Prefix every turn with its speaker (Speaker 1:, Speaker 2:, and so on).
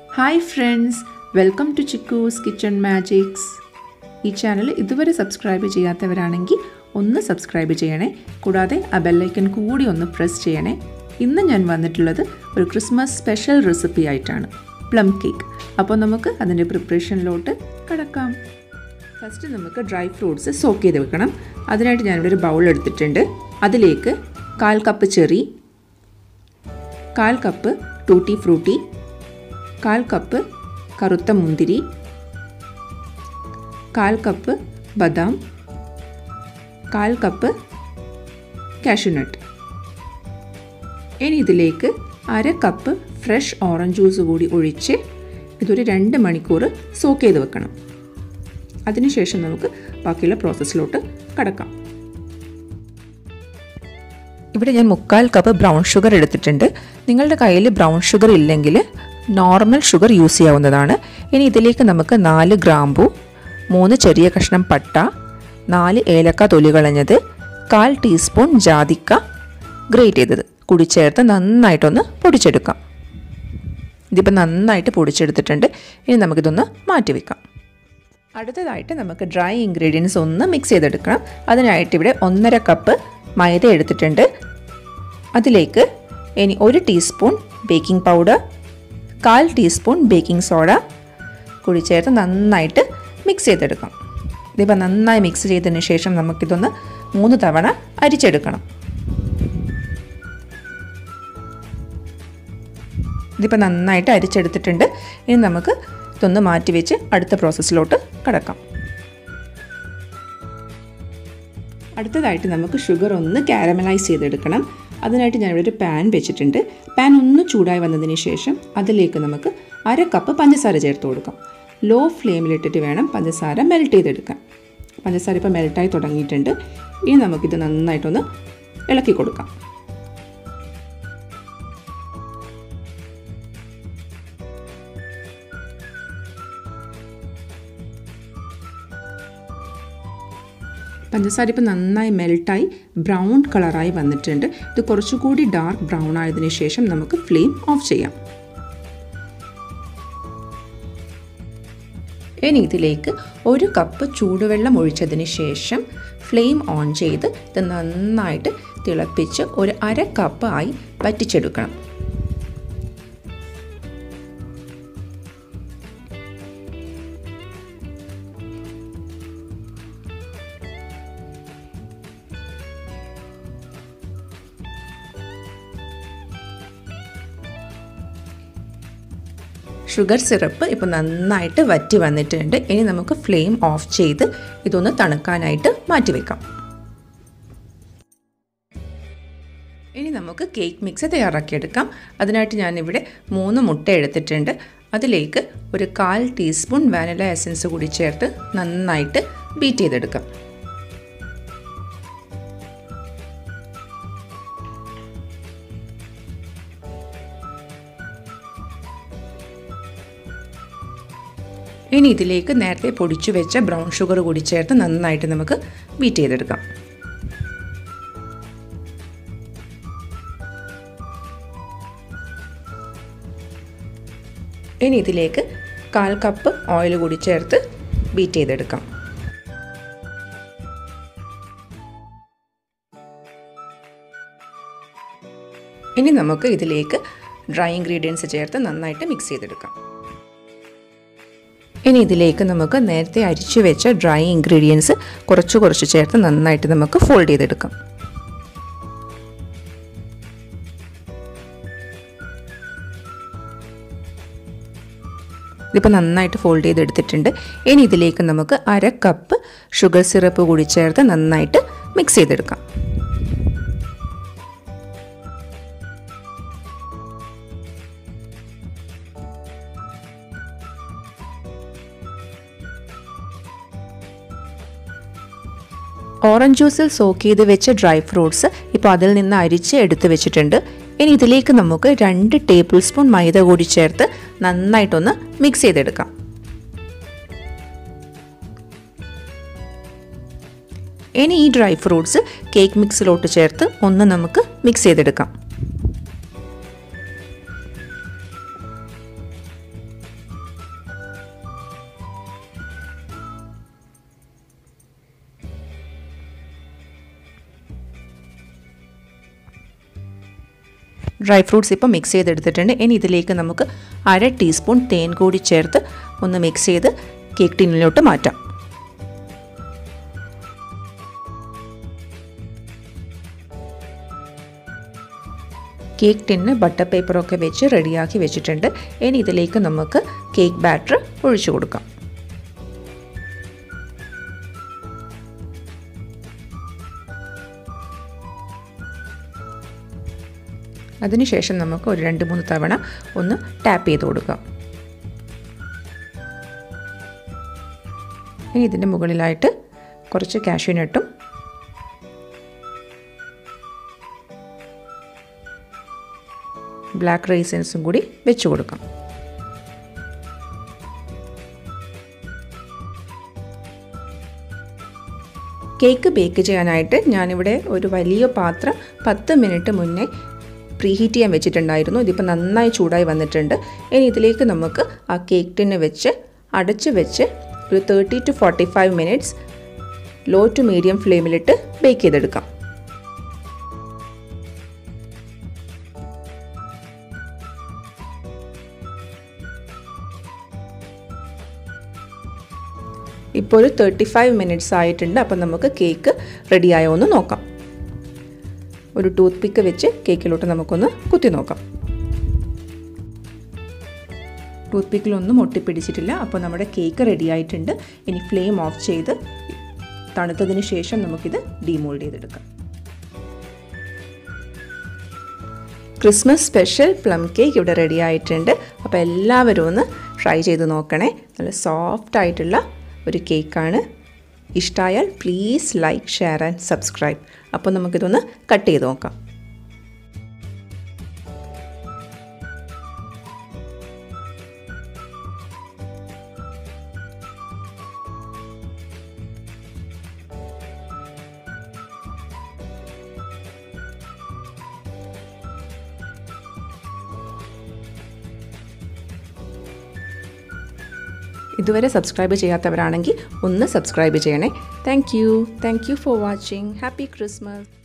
Speaker 1: hi friends welcome to Chikku's kitchen magics ഈ channel ഇതുവരെ subscribe ചെയ്യാത്തവരാണെങ്കിൽ ഒന്ന് സബ്സ്ക്രൈബ് ചെയ്യണേ കൂടാതെ ആ ബെല്ലൈക്കൺ കൂടി ഒന്ന് പ്രസ് ചെയ്യണേ ഇന്ന് ഞാൻ വന്നിട്ടുള്ളത് ഒരു ക്രിസ്മസ് സ്പെഷ്യൽ റെസിപ്പി ആയിട്ടാണ് പ്ലം കേക്ക് അപ്പോൾ നമുക്ക് അതിൻ്റെ പ്രിപ്പറേഷനിലോട്ട് കടക്കാം ഫസ്റ്റ് നമുക്ക് ഡ്രൈ ഫ്രൂട്ട്സ് സോക്ക് ചെയ്ത് വെക്കണം അതിനായിട്ട് ഞാനിവിടെ ഒരു ബൗൾ എടുത്തിട്ടുണ്ട് അതിലേക്ക് കാൽ കപ്പ് ചെറി കാൽ കപ്പ് ടൂട്ടി ഫ്രൂട്ടി കാൽ കപ്പ് കറുത്ത മുന്തിരി കാൽ കപ്പ് ബദാം കാൽ കപ്പ് കാഷ്യൂനട്ട് ഇനി ഇതിലേക്ക് അര കപ്പ് ഫ്രഷ് ഓറഞ്ച് ജ്യൂസ് കൂടി ഒഴിച്ച് ഇതൊരു രണ്ട് മണിക്കൂർ സോക്ക് ചെയ്ത് വെക്കണം അതിനുശേഷം നമുക്ക് ബാക്കിയുള്ള പ്രോസസ്സിലോട്ട് കടക്കാം ഇവിടെ ഞാൻ മുക്കാൽ കപ്പ് ബ്രൗൺ ഷുഗർ എടുത്തിട്ടുണ്ട് നിങ്ങളുടെ കയ്യിൽ ബ്രൗൺ ഷുഗർ ഇല്ലെങ്കിൽ നോർമൽ ഷുഗർ യൂസ് ചെയ്യാവുന്നതാണ് ഇനി ഇതിലേക്ക് നമുക്ക് നാല് ഗ്രാമ്പു മൂന്ന് ചെറിയ കഷ്ണം പട്ട നാല് ഏലക്ക തൊലി കളഞ്ഞത് കാൽ ടീസ്പൂൺ ജാതിക്ക ഗ്രേറ്റ് ചെയ്തത് കൂടി ചേർത്ത് നന്നായിട്ടൊന്ന് പൊടിച്ചെടുക്കാം ഇതിപ്പോൾ നന്നായിട്ട് പൊടിച്ചെടുത്തിട്ടുണ്ട് ഇനി നമുക്കിതൊന്ന് മാറ്റി വെക്കാം അടുത്തതായിട്ട് നമുക്ക് ഡ്രൈ ഇൻഗ്രീഡിയൻസ് ഒന്ന് മിക്സ് ചെയ്തെടുക്കണം അതിനായിട്ട് ഇവിടെ ഒന്നര കപ്പ് മൈദ എടുത്തിട്ടുണ്ട് അതിലേക്ക് ഇനി ഒരു ടീസ്പൂൺ ബേക്കിംഗ് പൗഡർ കാൽ ടീസ്പൂൺ ബേക്കിംഗ് സോഡ കൂടി ചേർത്ത് നന്നായിട്ട് മിക്സ് ചെയ്തെടുക്കാം ഇതിപ്പോൾ നന്നായി മിക്സ് ചെയ്തതിന് ശേഷം നമുക്കിതൊന്ന് മൂന്ന് തവണ അരിച്ചെടുക്കണം ഇതിപ്പോൾ നന്നായിട്ട് അരിച്ചെടുത്തിട്ടുണ്ട് ഇനി നമുക്ക് ഇതൊന്ന് മാറ്റി വെച്ച് അടുത്ത പ്രോസസ്സിലോട്ട് കടക്കാം അടുത്തതായിട്ട് നമുക്ക് ഷുഗർ ഒന്ന് കാരമലൈസ് ചെയ്തെടുക്കണം അതിനായിട്ട് ഞാനിവിടെ ഒരു പാൻ വെച്ചിട്ടുണ്ട് പാൻ ഒന്ന് ചൂടായി വന്നതിന് ശേഷം അതിലേക്ക് നമുക്ക് അര കപ്പ് പഞ്ചസാര ചേർത്ത് കൊടുക്കാം ലോ ഫ്ലെയിമിലിട്ടിട്ട് വേണം പഞ്ചസാര മെൽറ്റ് ചെയ്തെടുക്കാൻ പഞ്ചസാര ഇപ്പോൾ മെൽറ്റായി തുടങ്ങിയിട്ടുണ്ട് ഇനി നമുക്കിത് നന്നായിട്ടൊന്ന് ഇളക്കി കൊടുക്കാം പഞ്ചസാര ഇപ്പോൾ നന്നായി മെൽട്ടായി ബ്രൗൺ കളറായി വന്നിട്ടുണ്ട് ഇത് കുറച്ചുകൂടി ഡാർക്ക് ബ്രൗൺ ആയതിനു ശേഷം നമുക്ക് ഫ്ലെയിം ഓഫ് ചെയ്യാം ഇനി ഇതിലേക്ക് ഒരു കപ്പ് ചൂടുവെള്ളം ഒഴിച്ചതിന് ശേഷം ഫ്ലെയിം ഓൺ ചെയ്ത് ഇത് നന്നായിട്ട് തിളപ്പിച്ച് ഒരു അര കപ്പ് ആയി വറ്റിച്ചെടുക്കണം ഷുഗർ സിറപ്പ് ഇപ്പോൾ നന്നായിട്ട് വറ്റി വന്നിട്ടുണ്ട് ഇനി നമുക്ക് ഫ്ലെയിം ഓഫ് ചെയ്ത് ഇതൊന്ന് തണുക്കാനായിട്ട് മാറ്റി വെക്കാം ഇനി നമുക്ക് കേക്ക് മിക്സ് തയ്യാറാക്കിയെടുക്കാം അതിനായിട്ട് ഞാനിവിടെ മൂന്ന് മുട്ട എടുത്തിട്ടുണ്ട് അതിലേക്ക് ഒരു കാൽ ടീസ്പൂൺ വാനില എസൻസ് കൂടി ചേർത്ത് നന്നായിട്ട് ബീറ്റ് ചെയ്തെടുക്കാം ഇനി ഇതിലേക്ക് നേരത്തെ പൊടിച്ചു വെച്ച ബ്രൗൺ ഷുഗർ കൂടി ചേർത്ത് നന്നായിട്ട് നമുക്ക് ബീറ്റ് ചെയ്തെടുക്കാം ഇനി ഇതിലേക്ക് കാൽ കപ്പ് ഓയിൽ കൂടി ചേർത്ത് ബീറ്റ് ചെയ്തെടുക്കാം ഇനി നമുക്ക് ഇതിലേക്ക് ഡ്രൈ ഇൻഗ്രീഡിയൻസ് ചേർത്ത് നന്നായിട്ട് മിക്സ് ചെയ്തെടുക്കാം ഇനി ഇതിലേക്ക് നമുക്ക് നേരത്തെ അരിച്ചു വെച്ച ഡ്രൈ ഇൻഗ്രീഡിയൻസ് കുറച്ച് കുറച്ച് ചേർത്ത് നന്നായിട്ട് നമുക്ക് ഫോൾഡ് ചെയ്തെടുക്കാം ഇതിപ്പോൾ നന്നായിട്ട് ഫോൾഡ് ചെയ്തെടുത്തിട്ടുണ്ട് ഇനി ഇതിലേക്ക് നമുക്ക് അര കപ്പ് ഷുഗർ സിറപ്പ് കൂടി ചേർത്ത് നന്നായിട്ട് മിക്സ് ചെയ്തെടുക്കാം ഓറഞ്ച് ജ്യൂസിൽ സോക്ക് ചെയ്ത് വെച്ച ഡ്രൈ ഫ്രൂട്ട്സ് ഇപ്പോൾ അതിൽ നിന്ന് അരിച്ച് എടുത്ത് വെച്ചിട്ടുണ്ട് ഇനി ഇതിലേക്ക് നമുക്ക് രണ്ട് ടേബിൾ സ്പൂൺ മൈദ കൂടി ചേർത്ത് നന്നായിട്ടൊന്ന് മിക്സ് ചെയ്തെടുക്കാം ഇനി ഈ ഡ്രൈ ഫ്രൂട്ട്സ് കേക്ക് മിക്സിലോട്ട് ചേർത്ത് ഒന്ന് നമുക്ക് മിക്സ് ചെയ്തെടുക്കാം ഡ്രൈ ഫ്രൂട്ട്സ് ഇപ്പോൾ മിക്സ് ചെയ്തെടുത്തിട്ടുണ്ട് ഇനി ഇതിലേക്ക് നമുക്ക് അര ടീസ്പൂൺ തേൻ കൂടി ചേർത്ത് ഒന്ന് മിക്സ് ചെയ്ത് കേക്ക് ടിന്നിലോട്ട് മാറ്റാം കേക്ക് ടിന്ന് ബട്ടർ പേപ്പറൊക്കെ വെച്ച് റെഡിയാക്കി വെച്ചിട്ടുണ്ട് ഇനി ഇതിലേക്ക് നമുക്ക് കേക്ക് ബാറ്റർ ഒഴിച്ചു കൊടുക്കാം അതിനുശേഷം നമുക്ക് ഒരു രണ്ട് മൂന്ന് തവണ ഒന്ന് ടാപ്പ് ചെയ്ത് കൊടുക്കാം ഇനി ഇതിൻ്റെ മുകളിലായിട്ട് കുറച്ച് കാഷ്യൂനട്ടും ബ്ലാക്ക് റൈസൻസും കൂടി വെച്ച് കൊടുക്കാം കേക്ക് ബേക്ക് ചെയ്യാനായിട്ട് ഞാനിവിടെ ഒരു വലിയ പാത്രം പത്ത് മിനിറ്റ് മുന്നേ പ്രീഹീറ്റ് ചെയ്യാൻ വെച്ചിട്ടുണ്ടായിരുന്നു ഇതിപ്പോൾ നന്നായി ചൂടായി വന്നിട്ടുണ്ട് ഇനി ഇതിലേക്ക് നമുക്ക് ആ കേക്ക് ടിന്ന് വെച്ച് അടച്ച് വെച്ച് ഒരു thirty to forty five minutes low to medium ഫ്ലെയിമിലിട്ട് ബേക്ക് ചെയ്തെടുക്കാം ഇപ്പോൾ ഒരു തേർട്ടി ഫൈവ് മിനിറ്റ്സ് ആയിട്ടുണ്ട് അപ്പം നമുക്ക് കേക്ക് റെഡിയായോ എന്ന് നോക്കാം ഒരു ടൂത്ത് പിക്ക് വെച്ച് കേക്കിലോട്ട് നമുക്കൊന്ന് കുത്തി നോക്കാം ടൂത്ത് പിക്കിലൊന്നും ഒട്ടിപ്പിടിച്ചിട്ടില്ല അപ്പോൾ നമ്മുടെ കേക്ക് റെഡി ആയിട്ടുണ്ട് ഇനി ഫ്ലെയിം ഓഫ് ചെയ്ത് തണുത്തതിന് ശേഷം നമുക്കിത് ഡീമോൾഡ് ചെയ്തെടുക്കാം ക്രിസ്മസ് സ്പെഷ്യൽ പ്ലം കേക്ക് ഇവിടെ റെഡി ആയിട്ടുണ്ട് അപ്പോൾ എല്ലാവരും ഒന്ന് ട്രൈ ചെയ്ത് നോക്കണേ നല്ല സോഫ്റ്റ് ആയിട്ടുള്ള ഒരു കേക്കാണ് ഇഷ്ടമായാൽ please like share and subscribe അപ്പോൾ നമുക്കിതൊന്ന് കട്ട് ചെയ്ത് നോക്കാം ഇതുവരെ സബ്സ്ക്രൈബ് ചെയ്യാത്തവരാണെങ്കിൽ ഒന്ന് സബ്സ്ക്രൈബ് ചെയ്യണേ thank you thank you for watching happy Christmas